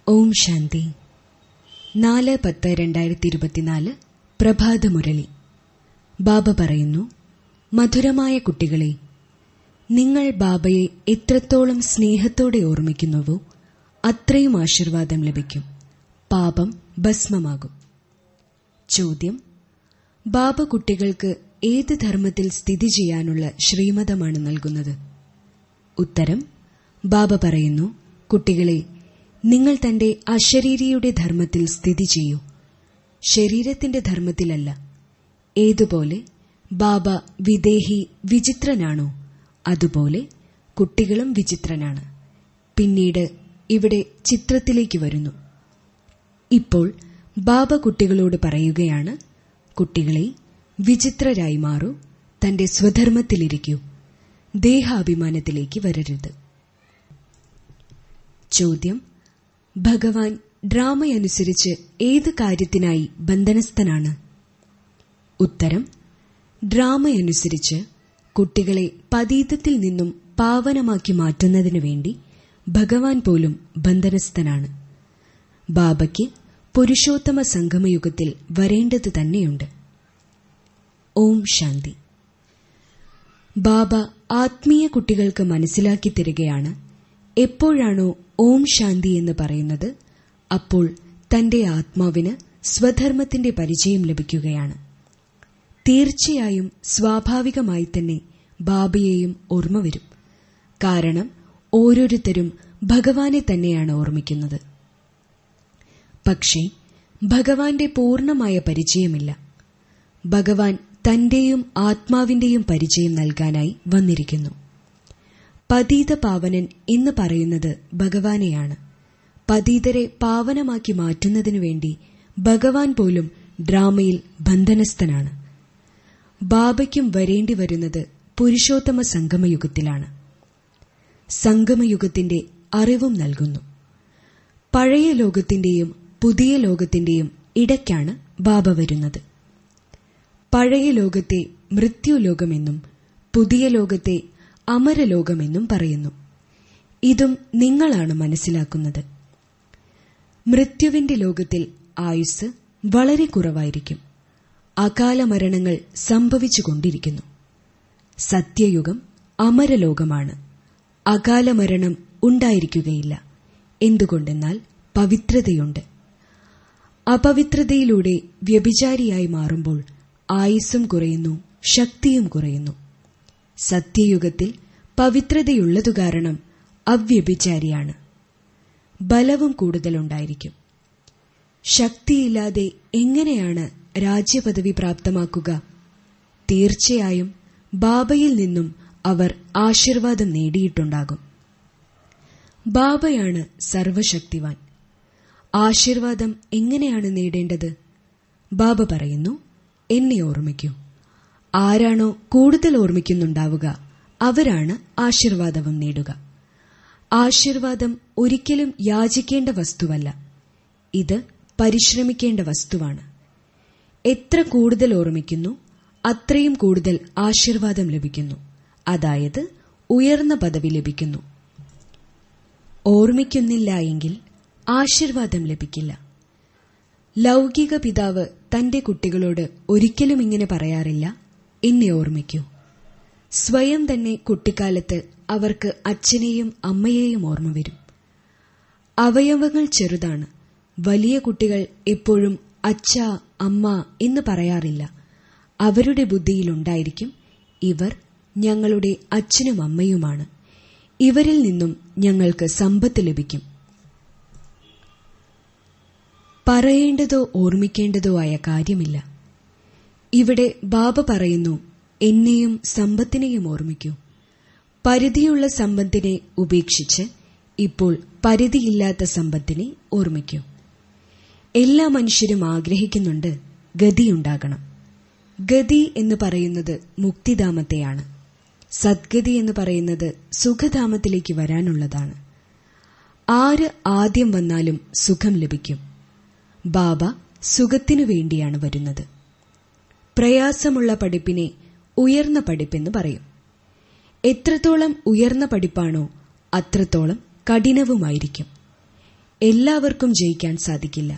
ഓം ശാന്തി നാല് പത്ത് രണ്ടായിരത്തി ഇരുപത്തിനാല് പ്രഭാതമുരളി ബാബ പറയുന്നു മധുരമായ കുട്ടികളെ നിങ്ങൾ ബാബയെ എത്രത്തോളം സ്നേഹത്തോടെ ഓർമ്മിക്കുന്നുവോ അത്രയും ആശീർവാദം ലഭിക്കും പാപം ഭസ്മമാകും ചോദ്യം ബാബ കുട്ടികൾക്ക് ഏത് ധർമ്മത്തിൽ സ്ഥിതി ചെയ്യാനുള്ള ശ്രീമതമാണ് നൽകുന്നത് ഉത്തരം ബാബ പറയുന്നു കുട്ടികളെ നിങ്ങൾ തന്റെ അശരീരിയുടെ ധർമ്മത്തിൽ സ്ഥിതി ചെയ്യൂ ശരീരത്തിന്റെ ധർമ്മത്തിലല്ല ഏതുപോലെ ബാബ വിദേഹി വിചിത്രനാണോ അതുപോലെ കുട്ടികളും വിചിത്രനാണ് പിന്നീട് ഇവിടെ ചിത്രത്തിലേക്ക് വരുന്നു ഇപ്പോൾ ബാബ കുട്ടികളോട് പറയുകയാണ് കുട്ടികളെ വിചിത്രരായി മാറൂ തന്റെ സ്വധർമ്മത്തിലിരിക്കൂ ദേഹാഭിമാനത്തിലേക്ക് വരരുത് ചോദ്യം ഭഗവാൻ ഡ്രാമയനുസരിച്ച് ഏത് കാര്യത്തിനായി ബന്ധനസ്ഥനാണ് ഉത്തരം ഡ്രാമയനുസരിച്ച് കുട്ടികളെ പതീതത്തിൽ നിന്നും പാവനമാക്കി മാറ്റുന്നതിനു വേണ്ടി ഭഗവാൻ പോലും ബന്ധനസ്ഥനാണ് ബാബയ്ക്ക് പുരുഷോത്തമ സംഗമയുഗത്തിൽ വരേണ്ടത് തന്നെയുണ്ട് ഓം ശാന്തി ബാബ ആത്മീയ കുട്ടികൾക്ക് മനസ്സിലാക്കി തരികയാണ് എപ്പോഴാണോ ഓം ശാന്തി എന്ന് പറയുന്നത് അപ്പോൾ തന്റെ ആത്മാവിന് സ്വധർമ്മത്തിന്റെ പരിചയം ലഭിക്കുകയാണ് തീർച്ചയായും സ്വാഭാവികമായി തന്നെ ബാബയെയും ഓർമ്മ വരും കാരണം ഓരോരുത്തരും ഭഗവാനെ തന്നെയാണ് ഓർമ്മിക്കുന്നത് പക്ഷേ ഭഗവാന്റെ പൂർണമായ പരിചയമില്ല ഭഗവാൻ തന്റെയും ആത്മാവിന്റെയും പരിചയം നൽകാനായി വന്നിരിക്കുന്നു പതീത പാവനൻ എന്ന് പറയുന്നത് ഭഗവാനെയാണ് പതീതരെ പാവനമാക്കി മാറ്റുന്നതിനു വേണ്ടി ഭഗവാൻ പോലും ഡ്രാമയിൽ ബന്ധനസ്ഥനാണ് ബാബയ്ക്കും വരേണ്ടി വരുന്നത് പുരുഷോത്തമ സംഗമയുഗത്തിലാണ് സംഗമയുഗത്തിന്റെ അറിവും നൽകുന്നു പഴയ ലോകത്തിന്റെയും പുതിയ ലോകത്തിന്റെയും ഇടയ്ക്കാണ് ബാബ വരുന്നത് പഴയ ലോകത്തെ മൃത്യുലോകമെന്നും പുതിയ ലോകത്തെ അമരലോകമെന്നും പറയുന്നു ഇതും നിങ്ങളാണ് മനസ്സിലാക്കുന്നത് മൃത്യുവിന്റെ ലോകത്തിൽ ആയുസ് വളരെ കുറവായിരിക്കും അകാല മരണങ്ങൾ സംഭവിച്ചുകൊണ്ടിരിക്കുന്നു സത്യയുഗം അമരലോകമാണ് അകാല മരണം ഉണ്ടായിരിക്കുകയില്ല എന്തുകൊണ്ടെന്നാൽ പവിത്രതയുണ്ട് അപവിത്രതയിലൂടെ വ്യഭിചാരിയായി മാറുമ്പോൾ ആയുസ്സും കുറയുന്നു ശക്തിയും കുറയുന്നു സത്യയുഗത്തിൽ പവിത്രതയുള്ളതു കാരണം അവ്യഭിചാരിയാണ് ബലവും കൂടുതലുണ്ടായിരിക്കും ശക്തിയില്ലാതെ എങ്ങനെയാണ് രാജ്യപദവി പ്രാപ്തമാക്കുക തീർച്ചയായും ബാബയിൽ നിന്നും അവർ ആശീർവാദം നേടിയിട്ടുണ്ടാകും ബാബയാണ് സർവശക്തിവാൻ ആശീർവാദം എങ്ങനെയാണ് നേടേണ്ടത് ബാബ പറയുന്നു എന്നെ ഓർമ്മിക്കൂ ആരാണോ കൂടുതൽ ഓർമ്മിക്കുന്നുണ്ടാവുക അവരാണ് ആശീർവാദവും നേടുക ആശീർവാദം ഒരിക്കലും യാചിക്കേണ്ട വസ്തുവല്ല ഇത് പരിശ്രമിക്കേണ്ട വസ്തുവാണ് എത്ര കൂടുതൽ ഓർമ്മിക്കുന്നു അത്രയും കൂടുതൽ ആശീർവാദം ലഭിക്കുന്നു അതായത് ഉയർന്ന പദവി ലഭിക്കുന്നു ഓർമ്മിക്കുന്നില്ല എങ്കിൽ ആശീർവാദം ലഭിക്കില്ല ലൗകിക പിതാവ് തന്റെ കുട്ടികളോട് ഒരിക്കലും ഇങ്ങനെ പറയാറില്ല എന്നെ ഓർമ്മിക്കൂ സ്വയം തന്നെ കുട്ടിക്കാലത്ത് അവർക്ക് അച്ഛനെയും അമ്മയെയും ഓർമ്മ വരും അവയവങ്ങൾ ചെറുതാണ് വലിയ കുട്ടികൾ എപ്പോഴും അച്ഛ അമ്മ എന്ന് പറയാറില്ല അവരുടെ ബുദ്ധിയിലുണ്ടായിരിക്കും ഇവർ ഞങ്ങളുടെ അച്ഛനും അമ്മയുമാണ് ഇവരിൽ നിന്നും ഞങ്ങൾക്ക് സമ്പത്ത് ലഭിക്കും പറയേണ്ടതോ ഓർമ്മിക്കേണ്ടതോ ആയ കാര്യമില്ല ഇവിടെ ബാബ പറയുന്നു എന്നെയും സമ്പത്തിനെയും ഓർമ്മിക്കൂ പരിധിയുള്ള സമ്പത്തിനെ ഉപേക്ഷിച്ച് ഇപ്പോൾ പരിധിയില്ലാത്ത സമ്പത്തിനെ ഓർമ്മിക്കൂ എല്ലാ മനുഷ്യരും ആഗ്രഹിക്കുന്നുണ്ട് ഗതിയുണ്ടാകണം ഗതി എന്ന് പറയുന്നത് മുക്തിധാമത്തെയാണ് സദ്ഗതി എന്ന് പറയുന്നത് സുഖധാമത്തിലേക്ക് വരാനുള്ളതാണ് ആര് ആദ്യം വന്നാലും സുഖം ലഭിക്കും ബാബ സുഖത്തിനു വേണ്ടിയാണ് വരുന്നത് പ്രയാസമുള്ള പഠിപ്പിനെ ഉയർന്ന പഠിപ്പെന്ന് പറയും എത്രത്തോളം ഉയർന്ന പഠിപ്പാണോ അത്രത്തോളം കഠിനവുമായിരിക്കും എല്ലാവർക്കും ജയിക്കാൻ സാധിക്കില്ല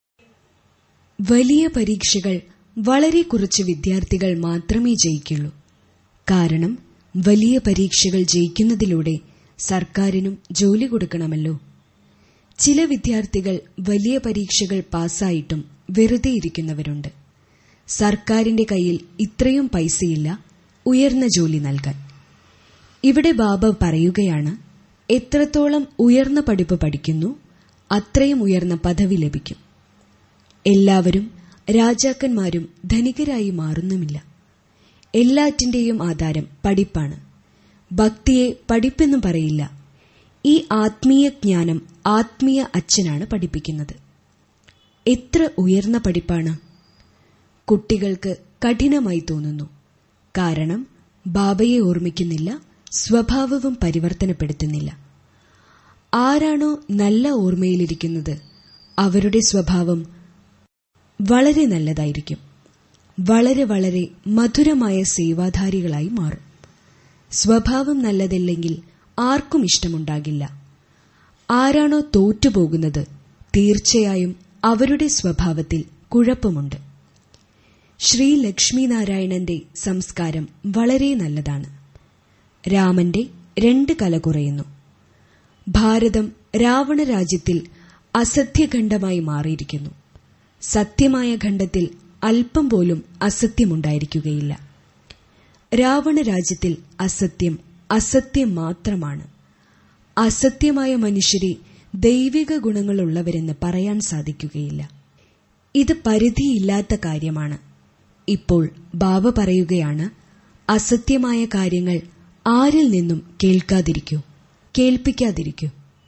വലിയ പരീക്ഷകൾ വളരെ കുറച്ച് വിദ്യാർത്ഥികൾ മാത്രമേ ജയിക്കുള്ളൂ കാരണം വലിയ പരീക്ഷകൾ ജയിക്കുന്നതിലൂടെ സർക്കാരിനും ജോലി കൊടുക്കണമല്ലോ ചില വിദ്യാർത്ഥികൾ വലിയ പരീക്ഷകൾ പാസ്സായിട്ടും വെറുതെ ഇരിക്കുന്നവരുണ്ട് സർക്കാരിന്റെ കയ്യിൽ ഇത്രയും പൈസയില്ല ഉയർന്ന ജോലി നൽകാൻ ഇവിടെ ബാബ പറയുകയാണ് എത്രത്തോളം ഉയർന്ന പഠിപ്പ് പഠിക്കുന്നു അത്രയും ഉയർന്ന പദവി ലഭിക്കും എല്ലാവരും രാജാക്കന്മാരും ധനികരായി മാറുന്നുമില്ല എല്ലാറ്റിന്റെയും ആധാരം പഠിപ്പാണ് ഭക്തിയെ പഠിപ്പെന്ന് പറയില്ല ഈ ആത്മീയ ജ്ഞാനം ആത്മീയ അച്ഛനാണ് പഠിപ്പിക്കുന്നത് എത്ര ഉയർന്ന പഠിപ്പാണ് കുട്ടികൾക്ക് കഠിനമായി തോന്നുന്നു കാരണം ബാബയെ ഓർമ്മിക്കുന്നില്ല സ്വഭാവവും പരിവർത്തനപ്പെടുത്തുന്നില്ല ആരാണോ നല്ല ഓർമ്മയിലിരിക്കുന്നത് അവരുടെ സ്വഭാവം വളരെ നല്ലതായിരിക്കും വളരെ വളരെ മധുരമായ സേവാധാരികളായി മാറും സ്വഭാവം നല്ലതല്ലെങ്കിൽ ആർക്കും ഇഷ്ടമുണ്ടാകില്ല ആരാണോ തോറ്റുപോകുന്നത് തീർച്ചയായും അവരുടെ സ്വഭാവത്തിൽ കുഴപ്പമുണ്ട് ശ്രീ ലക്ഷ്മിനാരായണന്റെ സംസ്കാരം വളരെ നല്ലതാണ് രാമന്റെ രണ്ട് കല കുറയുന്നു ഭാരതം രാവണ രാജ്യത്തിൽ അസത്യഖണ്ഡമായി മാറിയിരിക്കുന്നു സത്യമായ ഖണ്ഡത്തിൽ അല്പം പോലും അസത്യമുണ്ടായിരിക്കുകയില്ല രാവണ രാജ്യത്തിൽ അസത്യം അസത്യം മാത്രമാണ് അസത്യമായ മനുഷ്യരെ ദൈവിക ഗുണങ്ങളുള്ളവരെന്ന് പറയാൻ സാധിക്കുകയില്ല ഇത് പരിധിയില്ലാത്ത കാര്യമാണ് ഇപ്പോൾ ബാബ പറയുകയാണ് അസത്യമായ കാര്യങ്ങൾ ആരിൽ നിന്നും കേൾക്കാതിരിക്കൂ കേൾപ്പിക്കാതിരിക്കൂ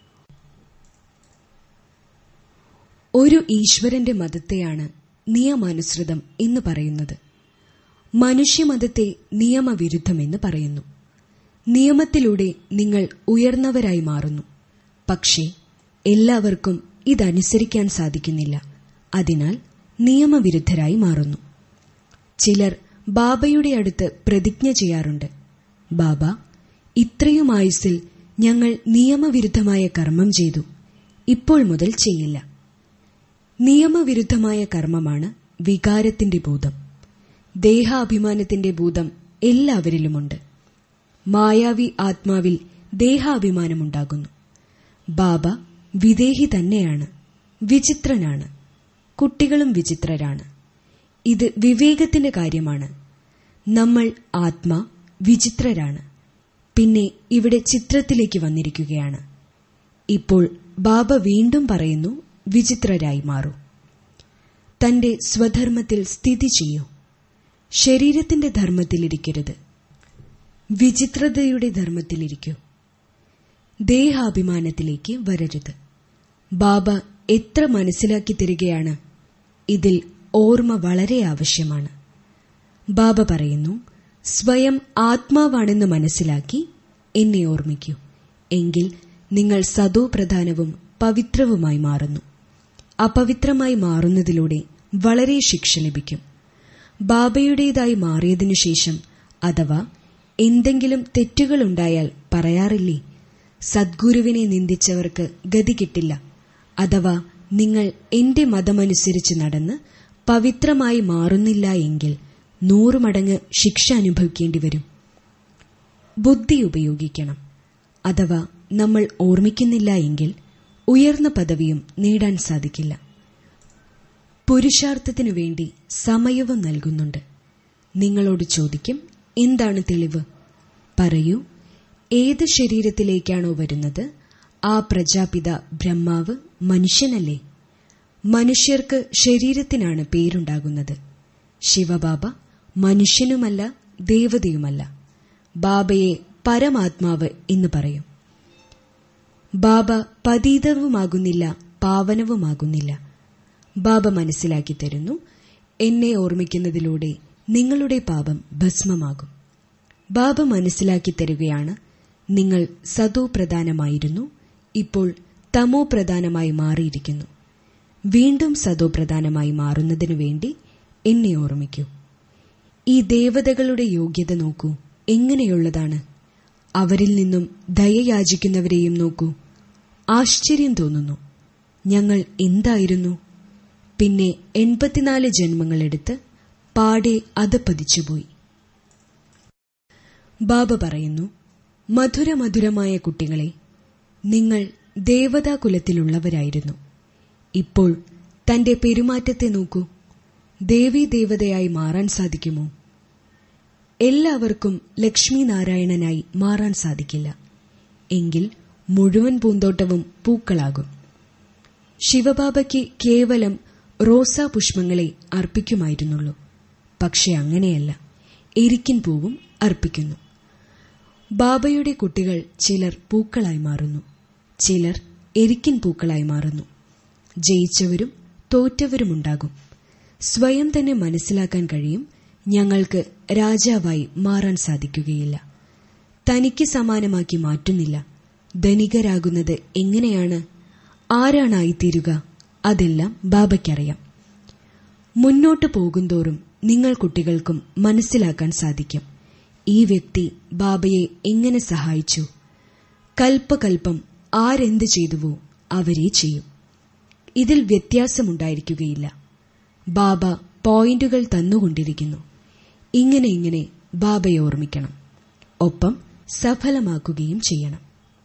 ഒരു ഈശ്വരന്റെ മതത്തെയാണ് നിയമാനുസൃതം എന്ന് പറയുന്നത് മനുഷ്യമതത്തെ നിയമവിരുദ്ധമെന്ന് പറയുന്നു നിയമത്തിലൂടെ നിങ്ങൾ ഉയർന്നവരായി മാറുന്നു പക്ഷേ എല്ലാവർക്കും ഇതനുസരിക്കാൻ സാധിക്കുന്നില്ല അതിനാൽ നിയമവിരുദ്ധരായി മാറുന്നു ചിലർ ബാബയുടെ അടുത്ത് പ്രതിജ്ഞ ചെയ്യാറുണ്ട് ബാബ ഇത്രയും ആയുസ്സിൽ ഞങ്ങൾ നിയമവിരുദ്ധമായ കർമ്മം ചെയ്തു ഇപ്പോൾ മുതൽ ചെയ്യില്ല നിയമവിരുദ്ധമായ കർമ്മമാണ് വികാരത്തിന്റെ ഭൂതം ദേഹാഭിമാനത്തിന്റെ ഭൂതം എല്ലാവരിലുമുണ്ട് മായാവി ആത്മാവിൽ ദേഹാഭിമാനമുണ്ടാകുന്നു ബാബ വിദേഹി തന്നെയാണ് വിചിത്രനാണ് കുട്ടികളും വിചിത്രരാണ് ഇത് വിവേകത്തിന്റെ കാര്യമാണ് നമ്മൾ ആത്മാ വിചിത്രരാണ് പിന്നെ ഇവിടെ ചിത്രത്തിലേക്ക് വന്നിരിക്കുകയാണ് ഇപ്പോൾ ബാബ വീണ്ടും പറയുന്നു വിചിത്രരായി മാറൂ തന്റെ സ്വധർമ്മത്തിൽ സ്ഥിതി ചെയ്യൂ ശരീരത്തിന്റെ ധർമ്മത്തിലിരിക്കരുത് വിചിത്രതയുടെ ധർമ്മത്തിലിരിക്കൂ ദേഹാഭിമാനത്തിലേക്ക് വരരുത് ബാബ എത്ര മനസ്സിലാക്കി തരികയാണ് ഇതിൽ ഓർമ്മ വളരെ ആവശ്യമാണ് ബാബ പറയുന്നു സ്വയം ആത്മാവാണെന്ന് മനസ്സിലാക്കി എന്നെ ഓർമ്മിക്കൂ എങ്കിൽ നിങ്ങൾ സദോ പ്രധാനവും പവിത്രവുമായി മാറുന്നു അപവിത്രമായി മാറുന്നതിലൂടെ വളരെ ശിക്ഷ ലഭിക്കും ബാബയുടേതായി മാറിയതിനു ശേഷം അഥവാ എന്തെങ്കിലും തെറ്റുകളുണ്ടായാൽ പറയാറില്ലേ സദ്ഗുരുവിനെ നിന്ദിച്ചവർക്ക് ഗതി കിട്ടില്ല അഥവാ നിങ്ങൾ എന്റെ മതമനുസരിച്ച് നടന്ന് പവിത്രമായി മാറുന്നില്ല എങ്കിൽ നൂറു മടങ്ങ് ശിക്ഷ അനുഭവിക്കേണ്ടി വരും ബുദ്ധി ഉപയോഗിക്കണം അഥവാ നമ്മൾ ഓർമ്മിക്കുന്നില്ല എങ്കിൽ ഉയർന്ന പദവിയും നേടാൻ സാധിക്കില്ല പുരുഷാർത്ഥത്തിനു വേണ്ടി സമയവും നൽകുന്നുണ്ട് നിങ്ങളോട് ചോദിക്കും എന്താണ് തെളിവ് പറയൂ ഏത് ശരീരത്തിലേക്കാണോ വരുന്നത് ആ പ്രജാപിത ബ്രഹ്മാവ് മനുഷ്യനല്ലേ മനുഷ്യർക്ക് ശരീരത്തിനാണ് പേരുണ്ടാകുന്നത് ശിവബാബ മനുഷ്യനുമല്ല ദേവതയുമല്ല ബാബയെ പരമാത്മാവ് എന്ന് പറയും ബാബ പതീതവുമാകുന്നില്ല പാവനവുമാകുന്നില്ല ബാബ മനസ്സിലാക്കി തരുന്നു എന്നെ ഓർമ്മിക്കുന്നതിലൂടെ നിങ്ങളുടെ പാപം ഭസ്മമാകും ബാബ മനസ്സിലാക്കി തരുകയാണ് നിങ്ങൾ സതോ പ്രധാനമായിരുന്നു ഇപ്പോൾ തമോ പ്രധാനമായി മാറിയിരിക്കുന്നു വീണ്ടും സതോ പ്രധാനമായി മാറുന്നതിനു വേണ്ടി എന്നെ ഓർമ്മിക്കൂ ഈ ദേവതകളുടെ യോഗ്യത നോക്കൂ എങ്ങനെയുള്ളതാണ് അവരിൽ നിന്നും ദയ യാചിക്കുന്നവരെയും നോക്കൂ ആശ്ചര്യം തോന്നുന്നു ഞങ്ങൾ എന്തായിരുന്നു പിന്നെ എൺപത്തിനാല് ജന്മങ്ങളെടുത്ത് പാടെ അധപ്പതിച്ചുപോയി ബാബ പറയുന്നു മധുരമധുരമായ കുട്ടികളെ നിങ്ങൾ ദേവതാകുലത്തിലുള്ളവരായിരുന്നു ഇപ്പോൾ തന്റെ പെരുമാറ്റത്തെ നോക്കൂ ദേവീ ദേവതയായി മാറാൻ സാധിക്കുമോ എല്ലാവർക്കും ലക്ഷ്മി നാരായണനായി മാറാൻ സാധിക്കില്ല എങ്കിൽ മുഴുവൻ പൂന്തോട്ടവും പൂക്കളാകും ശിവബാബയ്ക്ക് കേവലം റോസാ പുഷ്പങ്ങളെ അർപ്പിക്കുമായിരുന്നുള്ളൂ പക്ഷെ അങ്ങനെയല്ല എരിക്കിൻ പൂവും അർപ്പിക്കുന്നു ബാബയുടെ കുട്ടികൾ ചിലർ പൂക്കളായി മാറുന്നു ചിലർ എരിക്കിൻ പൂക്കളായി മാറുന്നു ജയിച്ചവരും തോറ്റവരുമുണ്ടാകും സ്വയം തന്നെ മനസ്സിലാക്കാൻ കഴിയും ഞങ്ങൾക്ക് രാജാവായി മാറാൻ സാധിക്കുകയില്ല തനിക്ക് സമാനമാക്കി മാറ്റുന്നില്ല ധനികരാകുന്നത് എങ്ങനെയാണ് ആരാണായിത്തീരുക അതെല്ലാം ബാബയ്ക്കറിയാം മുന്നോട്ട് പോകുന്തോറും നിങ്ങൾ കുട്ടികൾക്കും മനസ്സിലാക്കാൻ സാധിക്കും ഈ വ്യക്തി ബാബയെ എങ്ങനെ സഹായിച്ചു കൽപ്പകൽപ്പം ആരെന്ത് ചെയ്തുവോ അവരെ ചെയ്യും ഇതിൽ വ്യത്യാസമുണ്ടായിരിക്കുകയില്ല ബാബ പോയിന്റുകൾ തന്നുകൊണ്ടിരിക്കുന്നു ഇങ്ങനെ ഇങ്ങനെ ബാബയെ ഓർമ്മിക്കണം ഒപ്പം സഫലമാക്കുകയും ചെയ്യണം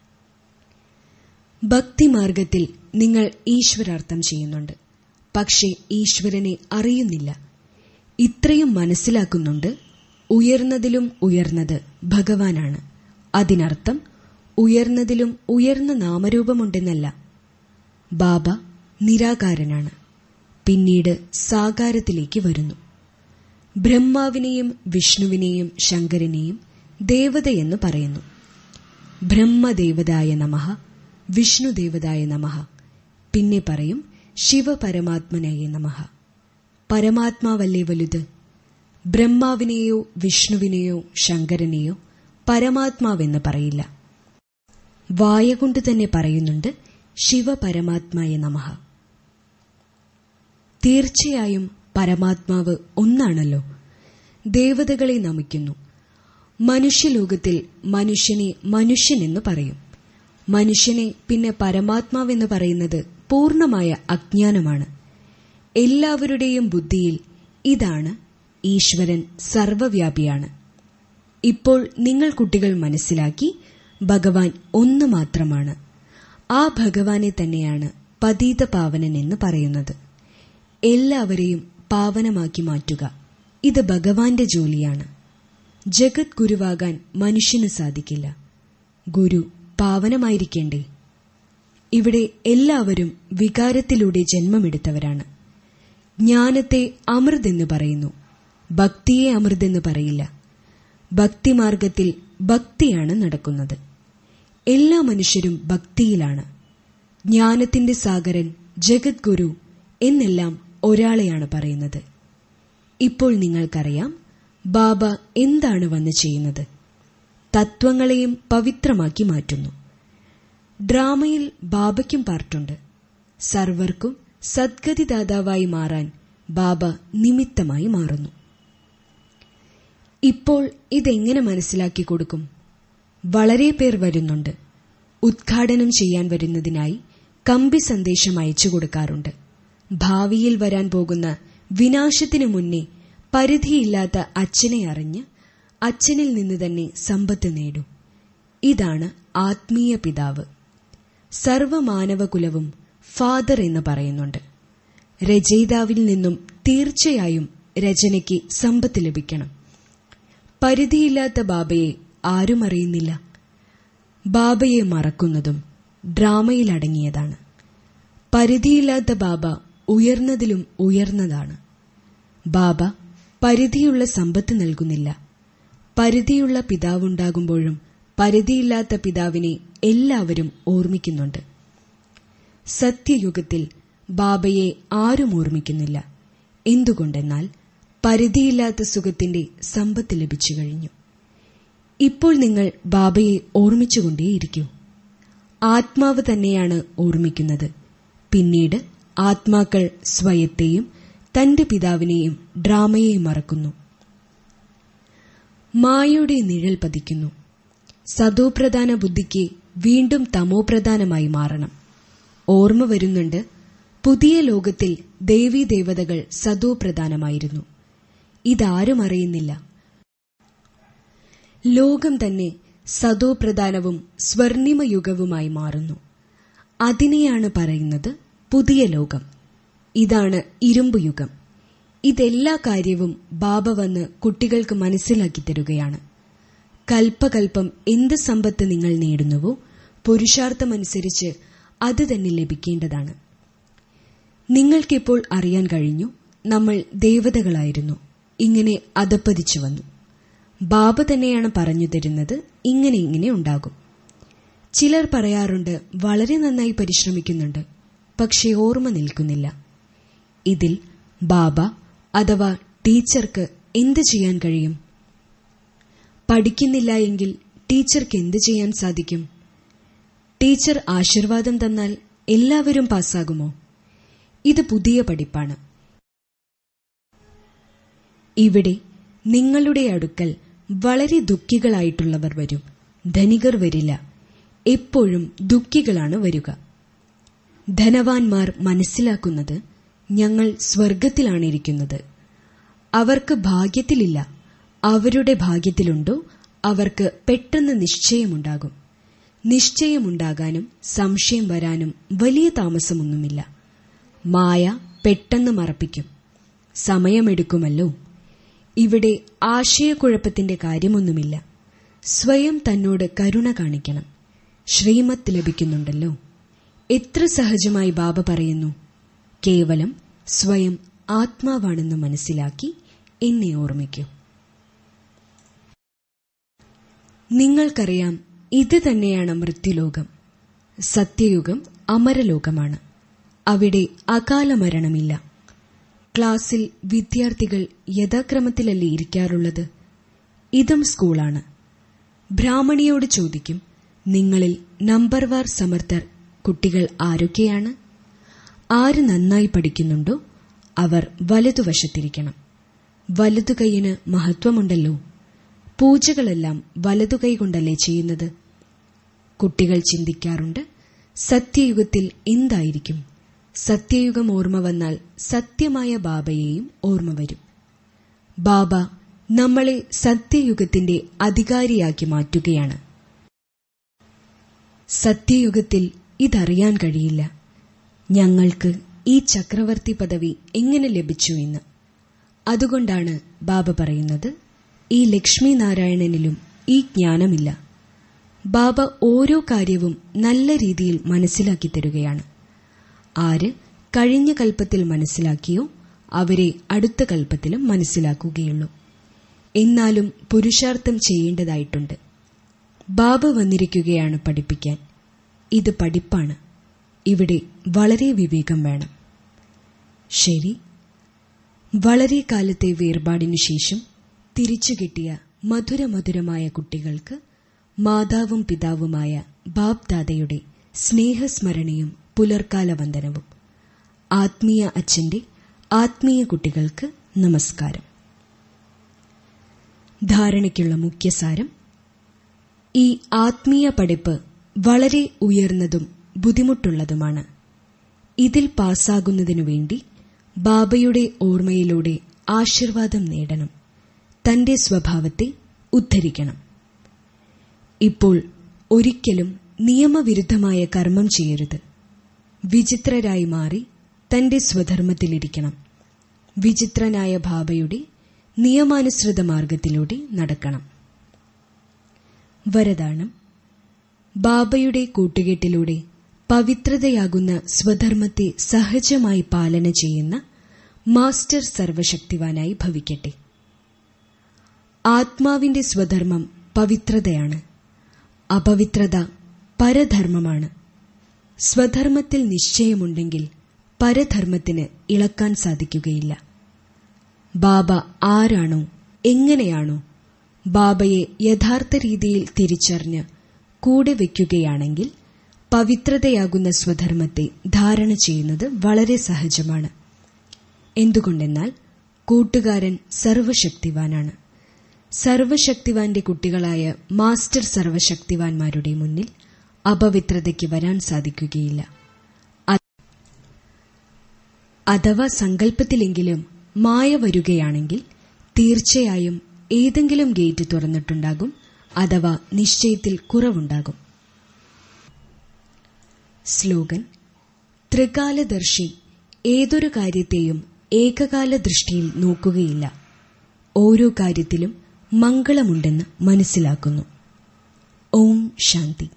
ഭക്തിമാർഗത്തിൽ നിങ്ങൾ ഈശ്വരാർത്ഥം ചെയ്യുന്നുണ്ട് പക്ഷേ ഈശ്വരനെ അറിയുന്നില്ല ഇത്രയും മനസ്സിലാക്കുന്നുണ്ട് ഉയർന്നതിലും ഉയർന്നത് ഭഗവാനാണ് അതിനർത്ഥം ഉയർന്നതിലും ഉയർന്ന നാമരൂപമുണ്ടെന്നല്ല ബാബ നിരാകാരനാണ് പിന്നീട് സാകാരത്തിലേക്ക് വരുന്നു ബ്രഹ്മാവിനെയും വിഷ്ണുവിനെയും ശങ്കരനെയും ദേവതയെന്ന് പറയുന്നു ബ്രഹ്മദേവതായ നമഃ വിഷ്ണുദേവതായ നമഃ പിന്നെ പറയും ശിവപരമാത്മനായ നമഃ പരമാത്മാവല്ലേ വലുത് ബ്രഹ്മാവിനെയോ വിഷ്ണുവിനെയോ ശങ്കരനെയോ പരമാത്മാവെന്ന് പറയില്ല വായ കൊണ്ട് തന്നെ പറയുന്നുണ്ട് ശിവപരമാത്മായ നമഃ തീർച്ചയായും പരമാത്മാവ് ഒന്നാണല്ലോ ദേവതകളെ നമിക്കുന്നു മനുഷ്യലോകത്തിൽ മനുഷ്യനെ മനുഷ്യനെന്ന് പറയും മനുഷ്യനെ പിന്നെ പരമാത്മാവെന്ന് പറയുന്നത് പൂർണമായ അജ്ഞാനമാണ് എല്ലാവരുടെയും ബുദ്ധിയിൽ ഇതാണ് ഈശ്വരൻ സർവവ്യാപിയാണ് ഇപ്പോൾ നിങ്ങൾ കുട്ടികൾ മനസ്സിലാക്കി ഭഗവാൻ ഒന്ന് മാത്രമാണ് ആ ഭഗവാനെ തന്നെയാണ് പതീത പാവനൻ എന്ന് പറയുന്നത് എല്ലാവരെയും പാവനമാക്കി മാറ്റുക ഇത് ഭഗവാന്റെ ജോലിയാണ് ജഗത് ഗുരുവാകാൻ മനുഷ്യന് സാധിക്കില്ല ഗുരു പാവനമായിരിക്കേണ്ടേ ഇവിടെ എല്ലാവരും വികാരത്തിലൂടെ ജന്മമെടുത്തവരാണ് ജ്ഞാനത്തെ അമൃതെന്ന് പറയുന്നു ഭക്തിയെ അമൃതെന്ന് പറയില്ല ഭക്തിമാർഗത്തിൽ ഭക്തിയാണ് നടക്കുന്നത് എല്ലാ മനുഷ്യരും ഭക്തിയിലാണ് ജ്ഞാനത്തിന്റെ സാഗരൻ ജഗത് ഗുരു എന്നെല്ലാം ഒരാളെയാണ് പറയുന്നത് ഇപ്പോൾ നിങ്ങൾക്കറിയാം ബാബ എന്താണ് വന്ന് ചെയ്യുന്നത് തത്വങ്ങളെയും പവിത്രമാക്കി മാറ്റുന്നു ഡ്രാമയിൽ ബാബയ്ക്കും പാർട്ടുണ്ട് സർവർക്കും സദ്ഗതിദാതാവായി മാറാൻ ബാബ നിമിത്തമായി മാറുന്നു ഇപ്പോൾ ഇതെങ്ങനെ മനസ്സിലാക്കി കൊടുക്കും വളരെ പേർ വരുന്നുണ്ട് ഉദ്ഘാടനം ചെയ്യാൻ വരുന്നതിനായി കമ്പി സന്ദേശം അയച്ചു കൊടുക്കാറുണ്ട് ഭാവിയിൽ വരാൻ പോകുന്ന വിനാശത്തിനു മുന്നേ പരിധിയില്ലാത്ത അച്ഛനെ അറിഞ്ഞ് അച്ഛനിൽ നിന്ന് തന്നെ സമ്പത്ത് നേടൂ ഇതാണ് ആത്മീയ പിതാവ് സർവമാനവകുലവും ഫാദർ എന്ന് പറയുന്നുണ്ട് രചയിതാവിൽ നിന്നും തീർച്ചയായും രചനയ്ക്ക് സമ്പത്ത് ലഭിക്കണം പരിധിയില്ലാത്ത ബാബയെ ആരും അറിയുന്നില്ല ബാബയെ മറക്കുന്നതും ഡ്രാമയിലടങ്ങിയതാണ് പരിധിയില്ലാത്ത ബാബ ഉയർന്നതിലും ഉയർന്നതാണ് ബാബ പരിധിയുള്ള സമ്പത്ത് നൽകുന്നില്ല പരിധിയുള്ള പിതാവുണ്ടാകുമ്പോഴും പരിധിയില്ലാത്ത പിതാവിനെ എല്ലാവരും ഓർമ്മിക്കുന്നുണ്ട് സത്യയുഗത്തിൽ ബാബയെ ആരും ഓർമ്മിക്കുന്നില്ല എന്തുകൊണ്ടെന്നാൽ പരിധിയില്ലാത്ത സുഖത്തിന്റെ സമ്പത്ത് ലഭിച്ചു കഴിഞ്ഞു ഇപ്പോൾ നിങ്ങൾ ബാബയെ ഓർമ്മിച്ചുകൊണ്ടേയിരിക്കൂ ആത്മാവ് തന്നെയാണ് ഓർമ്മിക്കുന്നത് പിന്നീട് ആത്മാക്കൾ സ്വയത്തെയും തന്റെ പിതാവിനെയും ഡ്രാമയെയും മറക്കുന്നു മായയുടെ നിഴൽ പതിക്കുന്നു സതോപ്രധാന ബുദ്ധിക്ക് വീണ്ടും തമോപ്രധാനമായി മാറണം ഓർമ്മ വരുന്നുണ്ട് പുതിയ ലോകത്തിൽ ദേവീദേവതകൾ സദോ പ്രധാനമായിരുന്നു ഇതാരും അറിയുന്നില്ല ലോകം തന്നെ സദോ പ്രധാനവും സ്വർണിമയുഗവുമായി മാറുന്നു അതിനെയാണ് പറയുന്നത് പുതിയ ലോകം ഇതാണ് ഇരുമ്പ് യുഗം ഇതെല്ലാ കാര്യവും ബാബ വന്ന് കുട്ടികൾക്ക് മനസ്സിലാക്കി തരുകയാണ് കൽപ്പകൽപ്പം എന്ത് സമ്പത്ത് നിങ്ങൾ നേടുന്നുവോ പുരുഷാർത്ഥമനുസരിച്ച് അത് തന്നെ ലഭിക്കേണ്ടതാണ് നിങ്ങൾക്കിപ്പോൾ അറിയാൻ കഴിഞ്ഞു നമ്മൾ ദേവതകളായിരുന്നു ഇങ്ങനെ അധപ്പതിച്ചു വന്നു ബാബ തന്നെയാണ് പറഞ്ഞു തരുന്നത് ഇങ്ങനെ ഇങ്ങനെ ഉണ്ടാകും ചിലർ പറയാറുണ്ട് വളരെ നന്നായി പരിശ്രമിക്കുന്നുണ്ട് പക്ഷെ ഓർമ്മ നിൽക്കുന്നില്ല ഇതിൽ ബാബ അഥവാ ടീച്ചർക്ക് എന്ത് ചെയ്യാൻ കഴിയും പഠിക്കുന്നില്ല എങ്കിൽ ടീച്ചർക്ക് എന്ത് ചെയ്യാൻ സാധിക്കും ടീച്ചർ ആശീർവാദം തന്നാൽ എല്ലാവരും പാസ്സാകുമോ ഇത് പുതിയ പഠിപ്പാണ് ഇവിടെ നിങ്ങളുടെ അടുക്കൽ വളരെ ദുഃഖികളായിട്ടുള്ളവർ വരും ധനികർ വരില്ല എപ്പോഴും ദുഃഖികളാണ് വരിക ധനവാന്മാർ മനസ്സിലാക്കുന്നത് ഞങ്ങൾ സ്വർഗത്തിലാണ് ഇരിക്കുന്നത് അവർക്ക് ഭാഗ്യത്തിലില്ല അവരുടെ ഭാഗ്യത്തിലുണ്ടോ അവർക്ക് പെട്ടെന്ന് നിശ്ചയമുണ്ടാകും നിശ്ചയമുണ്ടാകാനും സംശയം വരാനും വലിയ താമസമൊന്നുമില്ല മായ പെട്ടെന്ന് മറപ്പിക്കും സമയമെടുക്കുമല്ലോ ഇവിടെ ആശയക്കുഴപ്പത്തിന്റെ കാര്യമൊന്നുമില്ല സ്വയം തന്നോട് കരുണ കാണിക്കണം ശ്രീമത്ത് ലഭിക്കുന്നുണ്ടല്ലോ എത്ര സഹജമായി ബാബ പറയുന്നു കേവലം സ്വയം ആത്മാവാണെന്ന് മനസ്സിലാക്കി എന്നെ ഓർമ്മിക്കൂ നിങ്ങൾക്കറിയാം ഇത് തന്നെയാണ് മൃത്യുലോകം സത്യയുഗം അമരലോകമാണ് അവിടെ അകാല മരണമില്ല ക്ലാസ്സിൽ വിദ്യാർത്ഥികൾ യഥാക്രമത്തിലല്ലേ ഇരിക്കാറുള്ളത് ഇതും സ്കൂളാണ് ബ്രാഹ്മണിയോട് ചോദിക്കും നിങ്ങളിൽ നമ്പർ വാർ സമർത്ഥർ കുട്ടികൾ ആരൊക്കെയാണ് ആര് നന്നായി പഠിക്കുന്നുണ്ടോ അവർ വലതുവശത്തിരിക്കണം വലതുകൈയിന് മഹത്വമുണ്ടല്ലോ പൂജകളെല്ലാം വലതുകൈ കൊണ്ടല്ലേ ചെയ്യുന്നത് കുട്ടികൾ ചിന്തിക്കാറുണ്ട് സത്യയുഗത്തിൽ എന്തായിരിക്കും സത്യയുഗം ഓർമ്മ വന്നാൽ സത്യമായ ബാബയെയും ഓർമ്മ വരും ബാബ നമ്മളെ സത്യയുഗത്തിന്റെ അധികാരിയാക്കി മാറ്റുകയാണ് സത്യയുഗത്തിൽ ഇതറിയാൻ കഴിയില്ല ഞങ്ങൾക്ക് ഈ ചക്രവർത്തി പദവി എങ്ങനെ ലഭിച്ചു എന്ന് അതുകൊണ്ടാണ് ബാബ പറയുന്നത് ഈ ലക്ഷ്മി നാരായണനിലും ഈ ജ്ഞാനമില്ല ബാബ ഓരോ കാര്യവും നല്ല രീതിയിൽ മനസ്സിലാക്കി തരുകയാണ് ആര് കഴിഞ്ഞ കൽപ്പത്തിൽ മനസ്സിലാക്കിയോ അവരെ അടുത്ത കൽപ്പത്തിലും മനസ്സിലാക്കുകയുള്ളൂ എന്നാലും പുരുഷാർത്ഥം ചെയ്യേണ്ടതായിട്ടുണ്ട് ബാബ വന്നിരിക്കുകയാണ് പഠിപ്പിക്കാൻ ഇത് പഠിപ്പാണ് ഇവിടെ വളരെ വിവേകം വേണം ശരി വളരെ കാലത്തെ വേർപാടിനു ശേഷം തിരിച്ചു കിട്ടിയ മധുരമധുരമായ കുട്ടികൾക്ക് മാതാവും പിതാവുമായ ബാബ് ദാദയുടെ സ്നേഹസ്മരണയും പുലർക്കാല വന്ദനവും ആത്മീയ അച്ഛന്റെ ആത്മീയ കുട്ടികൾക്ക് നമസ്കാരം ധാരണയ്ക്കുള്ള മുഖ്യസാരം ഈ ആത്മീയ പഠിപ്പ് വളരെ ഉയർന്നതും ബുദ്ധിമുട്ടുള്ളതുമാണ് ഇതിൽ പാസ്സാകുന്നതിനു വേണ്ടി ബാബയുടെ ഓർമ്മയിലൂടെ ആശീർവാദം നേടണം തന്റെ സ്വഭാവത്തെ ഉദ്ധരിക്കണം ഇപ്പോൾ ഒരിക്കലും നിയമവിരുദ്ധമായ കർമ്മം ചെയ്യരുത് വിചിത്രരായി മാറി തന്റെ സ്വധർമ്മത്തിലിരിക്കണം വിചിത്രനായ ബാബയുടെ നിയമാനുസൃത മാർഗത്തിലൂടെ നടക്കണം വരദാനം ബാബയുടെ കൂട്ടുകെട്ടിലൂടെ പവിത്രതയാകുന്ന സ്വധർമ്മത്തെ സഹജമായി പാലന ചെയ്യുന്ന മാസ്റ്റർ സർവശക്തിവാനായി ഭവിക്കട്ടെ ആത്മാവിന്റെ സ്വധർമ്മം പവിത്രതയാണ് അപവിത്രത പരധർമ്മമാണ് സ്വധർമ്മത്തിൽ നിശ്ചയമുണ്ടെങ്കിൽ പരധർമ്മത്തിന് ഇളക്കാൻ സാധിക്കുകയില്ല ബാബ ആരാണോ എങ്ങനെയാണോ ബാബയെ യഥാർത്ഥ രീതിയിൽ തിരിച്ചറിഞ്ഞ് കൂടെ വയ്ക്കുകയാണെങ്കിൽ പവിത്രതയാകുന്ന സ്വധർമ്മത്തെ ധാരണ ചെയ്യുന്നത് വളരെ സഹജമാണ് എന്തുകൊണ്ടെന്നാൽ കൂട്ടുകാരൻ സർവശക്തിവാനാണ് സർവശക്തിവാന്റെ കുട്ടികളായ മാസ്റ്റർ സർവശക്തിവാൻമാരുടെ മുന്നിൽ അപവിത്രതയ്ക്ക് വരാൻ സാധിക്കുകയില്ല അഥവാ സങ്കല്പത്തിലെങ്കിലും മായ വരുകയാണെങ്കിൽ തീർച്ചയായും ഏതെങ്കിലും ഗേറ്റ് തുറന്നിട്ടുണ്ടാകും അഥവാ നിശ്ചയത്തിൽ കുറവുണ്ടാകും സ്ലോഗൻ ത്രികാലദർശി ഏതൊരു കാര്യത്തെയും ഏകകാല ദൃഷ്ടിയിൽ നോക്കുകയില്ല ഓരോ കാര്യത്തിലും മംഗളമുണ്ടെന്ന് മനസ്സിലാക്കുന്നു ഓം ശാന്തി